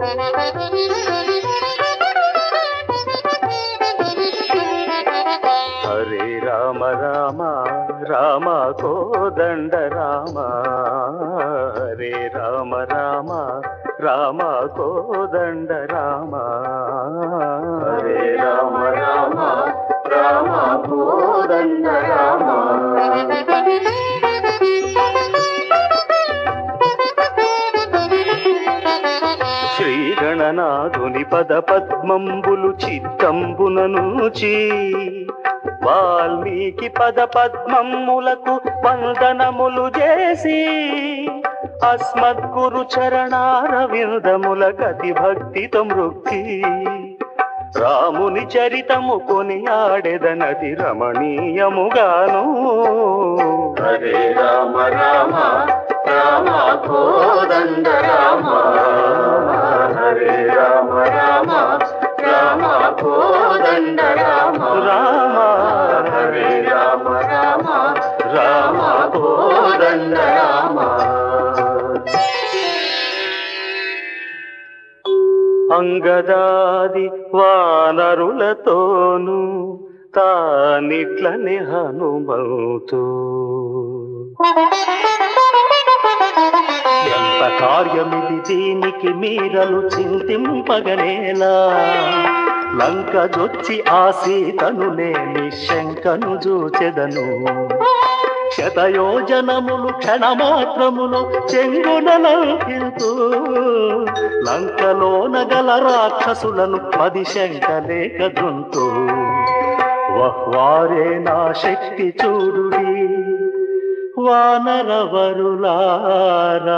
హరే రామ రామ రామ కోదండ రామ హరే రామ రామ రామ కోదండ రామ హరే రామ రామ రామ కోదండ రామ శ్రీ గణనాథుని పద పద్మంబులు చిత్తంబుననుచి వాల్మీకి పద పద్మములకు వందనములు చేసి అస్మద్గురు చరణారవిందముల గతి భక్తితో మృక్కి రాముని చరితము కొని ఆడెదనది రమణీయముగాను హరే రామ రామ రామ కోదండ రామ హరే రామ రామ రామ కోదండ రామ రామ హరే రామ రామ రామ కోదండ రామ అంగదాది వానరులతోను తానిట్లని హనుమవుతూ ఎంత కార్యమిది దీనికి మీరలు చింతింపగనేలా లంక జొచ్చి ఆ సీతను నేని శంకను చూచెదను శతయోజనములు క్షణమాత్రములు చెంగునలంకితూ లంకలోన గల రాక్షసులను పది శంకలేక దుంతూ వహ్వారే నా శక్తి చూడుడి వానరవరులారా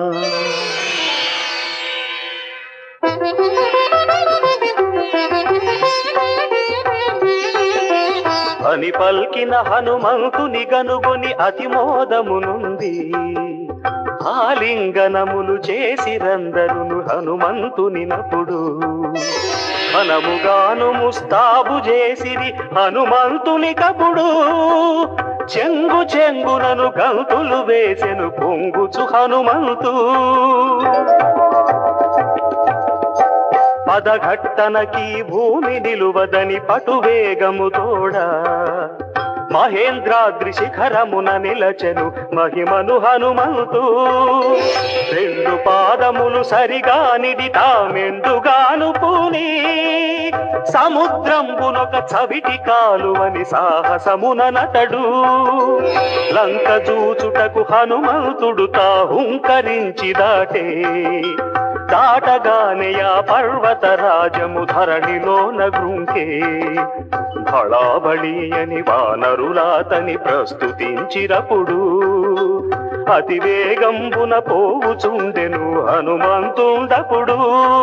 అని పల్కిన హనుమంతుని గనుగొని అతి మోదమునుంది ఆలింగనములు చేసిరందరును హనుమంతుని నప్పుడు మనముగాను ముస్తాబు చేసిరి హనుమంతుని కపుడు చెంగు చెంగునను గంతులు వేసెను పొంగుచు హనుమంతు పదఘట్టనకి భూమి నిలువదని పటువేగము తోడా మహేంద్రాద్రి శిఖరమున నిలచెను మహిమను హనుమంతు రెండు పాదములు సరిగా నిడి తామెండుగాను పూని సముద్రంబునొక చవిటి కాలువని సాహసమున నటడు లంక చూచుటకు హనుమంతుడు తా హుంకరించి దాటే దాటగానే ఆ పర్వత రాజము ధరణిలో నగృంకే భళాబళి అని వానరులాతని ప్రస్తుతించిరప్పుడు అతి వేగంబున పోవుచుండెను హనుమంతుండప్పుడు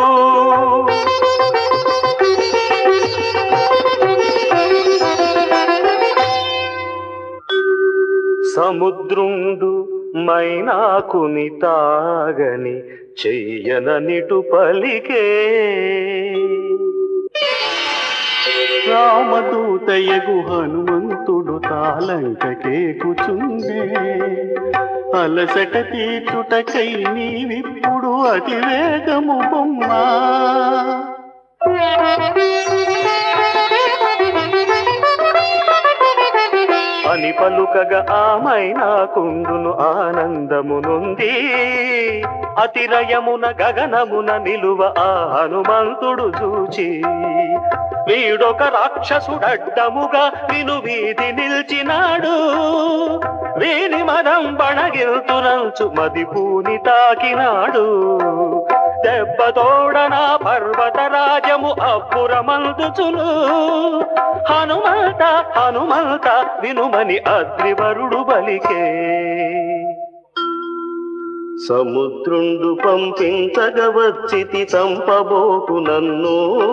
సముద్రుండు మైనాకుని తాగని చెయ్యననిటు పలికే రామదూతయగు హనుమంతుడు తాలంకకే కూచుండే అలసట తీర్చుటకై నీవిప్పుడు అతి వేగము బొమ్మా అని పలుకగా ఆమైనా కుండును ఆనందమునుంది అతిరయమున గగనమున నిలువ ఆ హనుమంతుడు చూచి వీడొక రాక్షసుడడ్డముగా విను వీధి నిల్చినాడు వీని మనం బణగిల్తునంచు మది పూని తాకినాడు దెబ్బతోడన పర్వత రాజము అప్పురమందుచును హనుమంత హనుమంత వినుమని అగ్నివరుడు బలికే సముద్రుండు పంపించగ వచ్చితి చంపబోకు నన్ను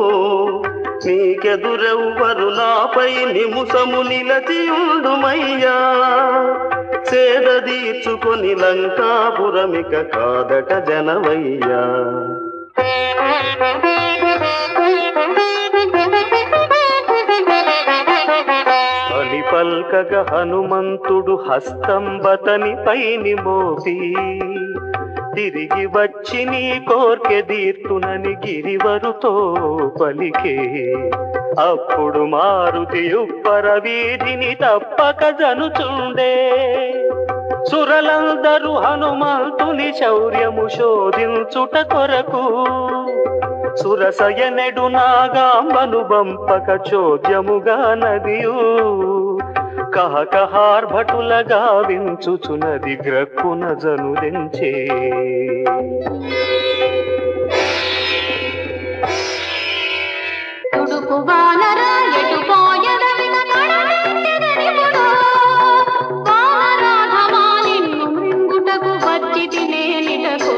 నీకెదురెవ్వరు నాపై నిముసము నిలచియుండుమయ్యా సేద తీర్చుకొని లంకాపురమిక కాదట జనవయ్యా అని పల్కగ హనుమంతుడు హస్తంబతని పైని మోపి తిరిగి వచ్చి నీ కోర్కె తీర్తునని గిరివరుతో పలికే అప్పుడు మారుతి ఉప్పర వీధిని తప్పక జనుచుండే సురలందరూ హనుమంతుని శౌర్యము శోధించుట కొరకు సురసయనెడు నాగాంబను బంపక చోద్యముగా నదియు కహకహార్భటులగా వించుచునది గ్రక్కున జనుదెంచే తుడుపు వానర ఎటు పోయదవిన కడలెత్తెదనిపుడు. వానరాధమా నిన్ను మృంగుటకు వచ్చితి నేనిటకు.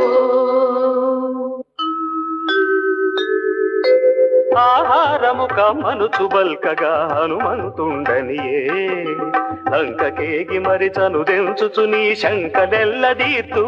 ఆహారము కమ్మను చుబల్కగా హనుమంతుండనియే లంకకేగి మరి చనుదెంచుచు నీ శంకలెల్లదీతూ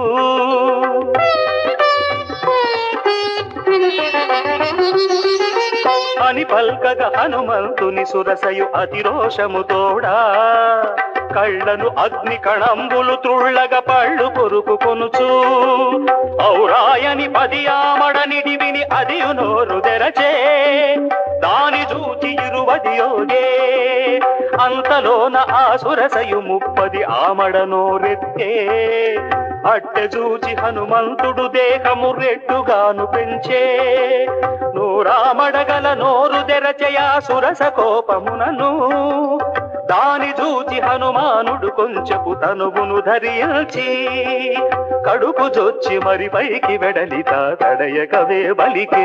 అని పల్కగ హనుమంతుని సురసయు అతిరోషము తోడా కళ్ళను అగ్ని కణంబులు త్రుళ్ళగ పళ్ళు కొరుకు కొనుచు ఔరాయని పది ఆమడనిడి విని అదియు నోరు తెరచే దాని చూచి ఇరువది యోగే అంతలోన ఆ సురసయు ముప్పది ఆమడ నోరెత్తే అట్టె చూచి హనుమంతుడు దేహము రెట్టుగాను పెంచే నూరామడగల నోరు తెరచయా సురస కోపమునను దాని చూచి హనుమానుడు కొంచెపు తనువును ధరించి కడుపు జొచ్చి మరి పైకి వెడలిత తడయకవే బలికే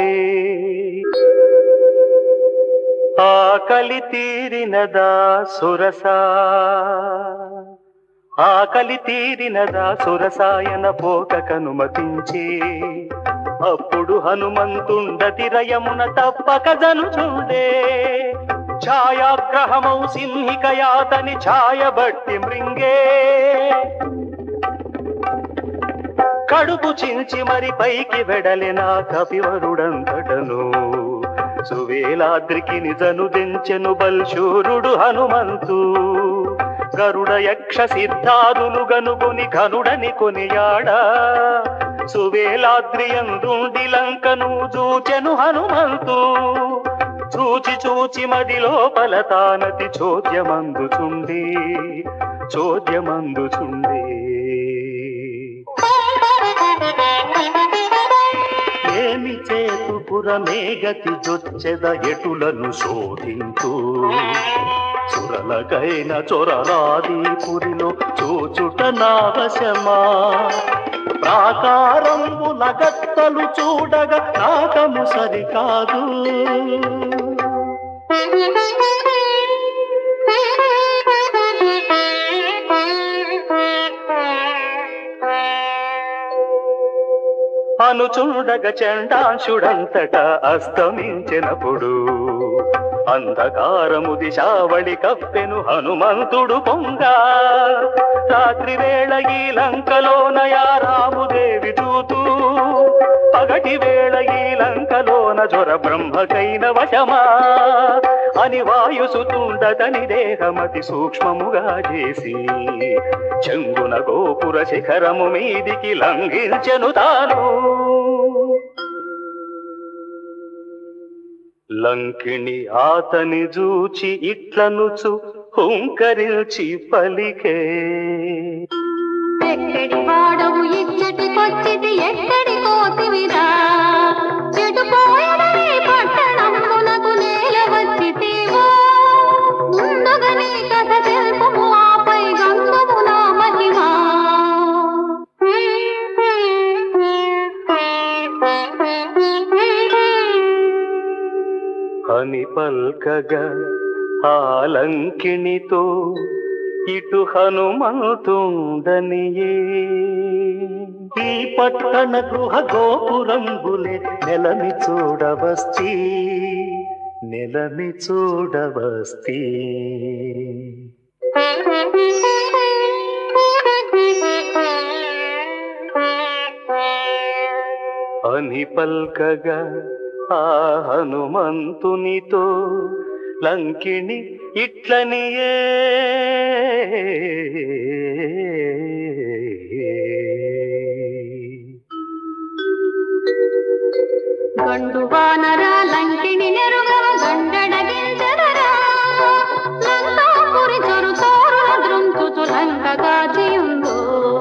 ఆకలి తీరినదా సురసా ఆకలి తీరినదా సురసాయన పోక కనుమతించే అప్పుడు హనుమంతుండతి రయమున తప్పక జనుచుండే ఛాయాగ్రహమౌ సింహికయాతని ఛాయబట్టి మృంగే కడుపు చించి మరి పైకి వెడలిన కపివరుడంతటను సువేలాద్రికి నిజను దెంచెను బల్శూరుడు హనుమంతు గరుడ యక్ష సిద్ధాదులు గనుగొని ఘనుడని కొనియాడ సువేలాద్రియందుండి లంకను చూచెను హనుమంతు చూచి చూచి మది లోపల తానతి చోద్యమందుచుండి చోద్యమందుచుండి ఏమి చేతు పురమేగతి జొచ్చెద ఎటులను శోధింతు సురలకైన చొరరాది పురిలో చూచుట నావశమా ప్రాకారంబుల గత్తలు చూడగా నాకము సరికాదు అనుచుండగ చండాంశుడంతట అస్తమించినప్పుడు అంధకారము దిశావళి కప్పెను హనుమంతుడు పొంగ రాత్రి వేళ ఈ లంకలోన యా రాముదేవి చూతూ పగటి వేళ ఈ లంకలోన జ్వర బ్రహ్మకైన వశమా అని వాయుసుతుండతని దేహమతి సూక్ష్మముగా చేసి చెంగున గోపుర శిఖరము మీదికి లంఘించెను తాను లంకిణి ఆతని జూచి ఇట్లనుచు హుంకరించి పలికే ఎక్కడి వాడవు ఇచ్చటికొచ్చితి ఎక్కడి కోతివిరా చెడు పోయదవి పట్టణమునకు నేల వచ్చితేవో ముందుగా నీ కథ తెలుపుము ఆపై గంగము నా మహిమా అని పల్కగా ఆ లంకిణితో ఇటు హనుమంతుండనియే ఈ పట్టణ గృహ గోపురంబులే నెలని చూడవస్తి నెలని చూడవస్తి అని పల్కగా ఆ హనుమంతునితో లంకిణి ఇట్లనియే గండు వానరా లంకిని నెరుగవ గండడగించదరా లంకాపురి చొరు చోరుల దృంచుచు లంక కాచియుందో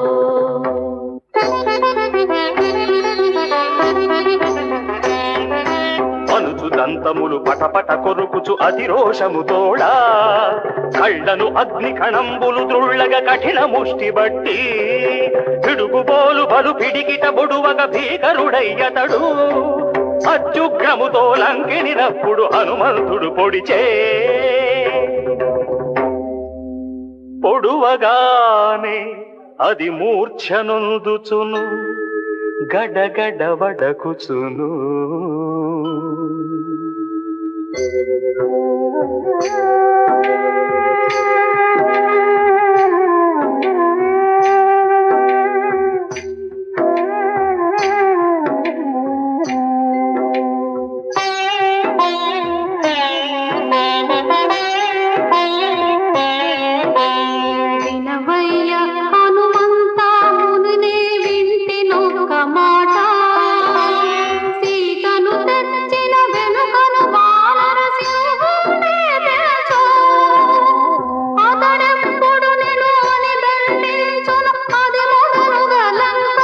అనుచు దంతములు పటపట కొరుకుచు అతిరోషము తోడా కళ్ళను అగ్ని కణంబులు ద్రుళ్ళగ కఠిన ముష్టి బట్టి పిడుగుబోలు బలు పిడికిట బొడువగ భీకరుడయ్యతడు అత్యుగ్రముతో లంకినినప్పుడు హనుమంతుడు పొడిచే పొడువగానే అది మూర్ఛనొందుచును గడగడ వడకుచును వినవయ్య హనుమంత మునినే వింటినొక్క మాట సీతను తెచ్చిన వెనుకను వానర సింహుడే తెలుసో అతడెప్పుడు నిన్ను అని దండించును అది మొదలుగా లంక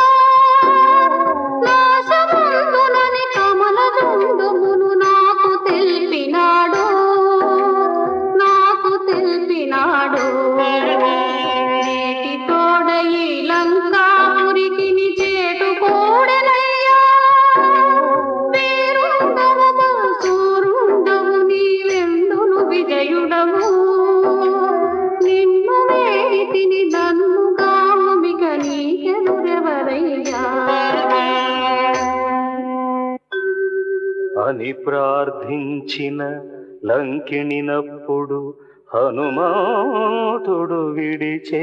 నాశముందునని కమల జుండుమును నాకు తెలిపినాడు నాకు తెలిపినాడు నేటి తోడ ఈ లంకాపురికి ని చేటు కూడెనయ్యా వీరుండవు సూరుండవు నీవెందును విజయుడవు నిన్ను వేటిని నన్ను కామిక నీకెదురెవరయ్యా అని ప్రార్థించిన లంకిణినప్పుడు హనుమాతుడు విడిచే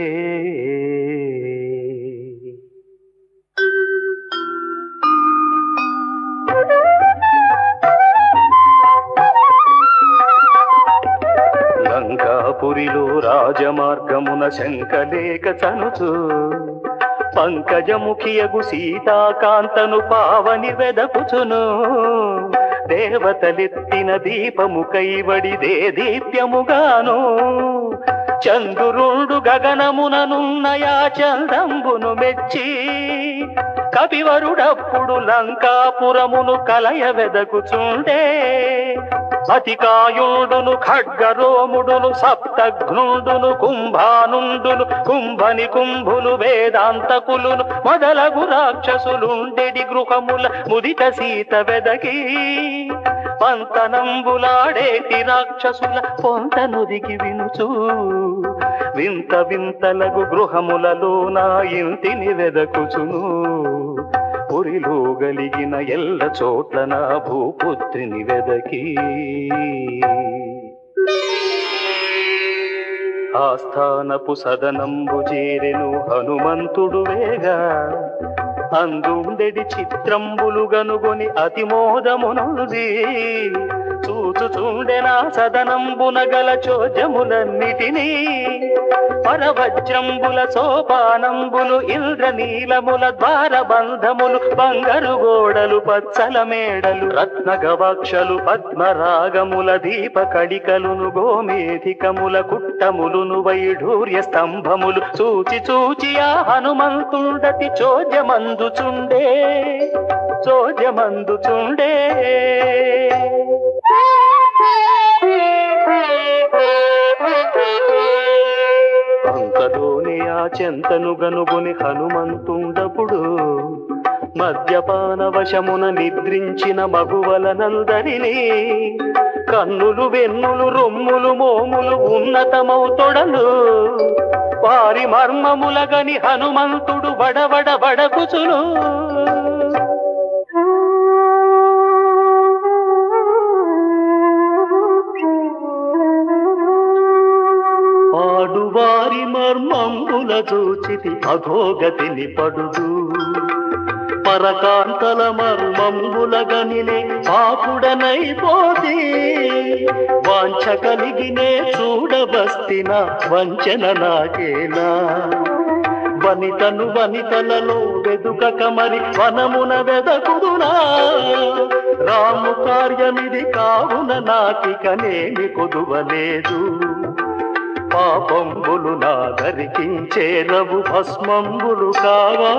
లంకాపురిలో రాజమార్గమున శంకలేక చనుచు పంకజముఖియగు సీతాకాంతను పావని వెదకుచును దేవతలెత్తిన దీపము కైవడిదే దీప్యముగాను చంద్రుండు గగనముననున్నయా చందంబును మెచ్చి కపివరుడప్పుడు లంకాపురమును కలయ వెదకుచుండే అతికాయుండును ఖడ్గరోముడును సప్తఘ్నుండును కుంభానుండును కుంభని కుంభులు వేదాంతకులును మొదలగు రాక్షసులుండెడి గృహముల ముదిత సీత వెదకి పంతనంబులాడేటి రాక్షసుల పొంతనుదికి వినుచు వింత వింతలగు గృహములలో నా ఇంటిని వెదకుచును పురిలో గలిగిన ఎల్ల చోట్ల నా భూపుత్రిని వెదకి ఆస్థానపు సదనంబు చేరెను హనుమంతుడు వేగా అందుండెడి చిత్రంబులు గనుగొని అతిమోదమునుది చూచుచుండెనా సదనంబున గల చోజములన్నిటినీ పరవజ్రంబుల సోపానంబులు ఇంద్రనీలముల ద్వార బంధములు బంగారు గోడలు పచ్చల మేడలు రత్న గవాక్షలు పద్మరాగముల దీప కడికలును గోమేధికముల కుట్టములును వైఢూర్య స్తంభములు చూచి చూచి ఆ హనుమంతుండతి చోద్యమందుచుండే చోద్యమందుచుండే అంతలోనే ఆ చెంతను గనుగుని హనుమంతుండపుడు మద్యపాన వశమున నిద్రించిన మగువలనందరినీ కన్నులు వెన్నులు రొమ్ములు మోములు ఉన్నతమౌ తొడలు వారి మర్మములగని హనుమంతుడు బడబడ బడకుచును ఆడువారి మర్మంబుల చూచితి అధోగతిని పడుదు పరకాంతల మర్మంబుల గనినే పాపుడనైపోతి వాంఛ కలిగినే చూడబస్తిన వంచన నాకేనా వనితను వనితలలో వెదుకక మరి వనమున వెదకుదునా రాము కార్యమిది కావున నాకికనేమి కొదువలేదు పాపంబులు నా దరికించేరవు భస్మంబులు కావా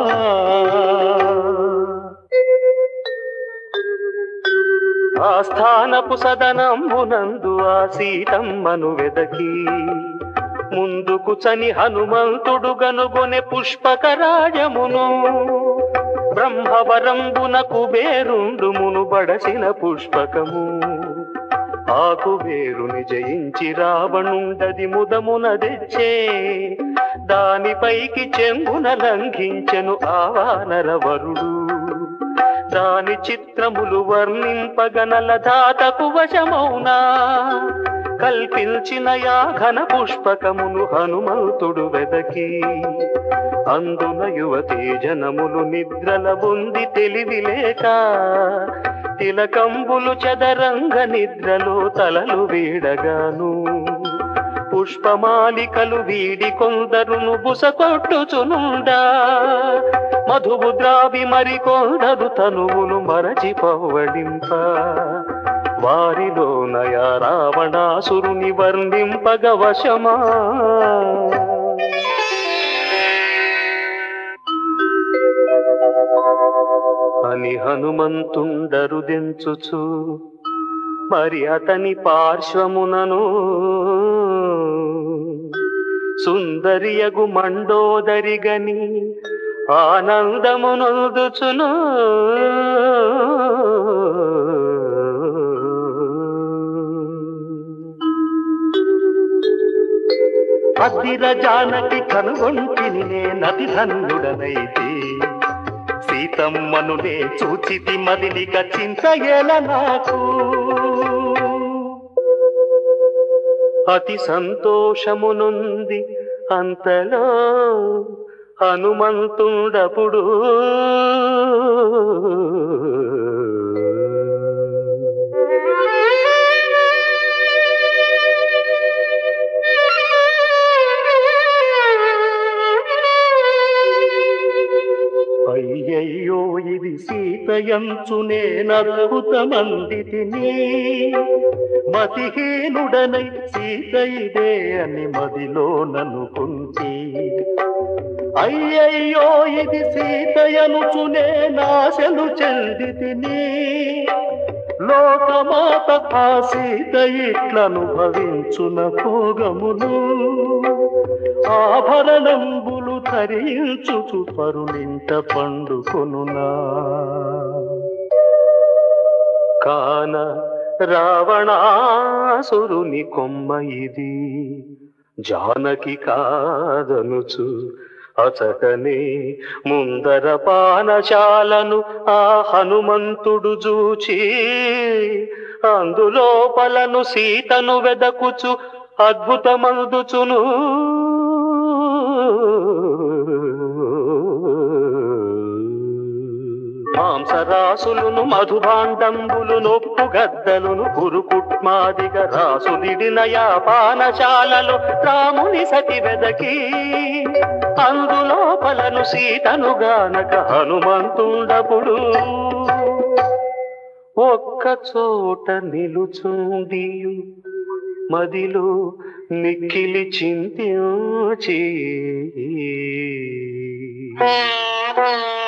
ఆస్థానపు సదనంబునందు ఆ సీతమ్మను వెదకి ముందుకు చని హనుమంతుడు గనుగొనె పుష్పకరాజమును బ్రహ్మవరంబున కుబేరుండు మును బడసిన పుష్పకము ఆ కుబేరుని జయించి రావణుండది ముదమున తెచ్చే దానిపైకి చెంగున లంఘించెను ఆ వానరవరుడు దాని చిత్రములు వర్ణింపగనల దాతకు వశమౌనా కల్పించిన యా ఘన పుష్పకమును హనుమంతుడు వెదకి అందున యువతీ జనములు నిద్రల బొంది తెలివి లేక తిలకంబులు చదరంగ నిద్రలో తలలు వీడగాను పుష్పమాలికలు వీడి కొందరును బుసకొట్టుచునుండా మధువు ద్రావి మరి కొందరు తనువును మరచి పవ్వడింప వారిలో నయా రావణాసురుని వర్ణింపగ వశమా అని హనుమంతుండరుదెంచుచు మరి అతని పార్శ్వమునను సుందరియగు మండోదరిగని ఆనందమునొందుచును అద్దిర జానకి కనుగొంటిని నే నది ధన్యుడనైతే సీతమ్మను నే చూచితి మదిలిక చింతయల నాకు అతి సంతోషమునుంది అంతలో హనుమంతుండపుడు అయ్యయ్యో ఇది సీతయంచునే నద్భుతమంది తిని మతిహీనుడనై సీత ఇదే అని మదిలో ననుకుంటి అయ్యయ్యో ఇది సీతయనుచునే నాశను చెంది తిని లోకమాత ఆ సీత ఇట్లనుభవించున భోగములు ఆభరణంబులు ధరించుచు పరునింట పండుకొనునా కాన రావణాసురుని కొమ్మ ఇది జానకి కాదనుచు అచటనే ముందర పానశాలను ఆ హనుమంతుడు చూచి అందులోపలను సీతను వెదకుచు అద్భుతమందుచును మాంసరాసులును మధుభాండంబులు నొప్పు గద్దలును కురుకుట్మాదిగ రాసులిడిన యాపానశాలలో రాముని సతి వెదకి అందులోపలను సీతను గానక హనుమంతుండపుడు ఒక్క చోట నిలుచుండియు మదిలో మిక్కిలి చింతించి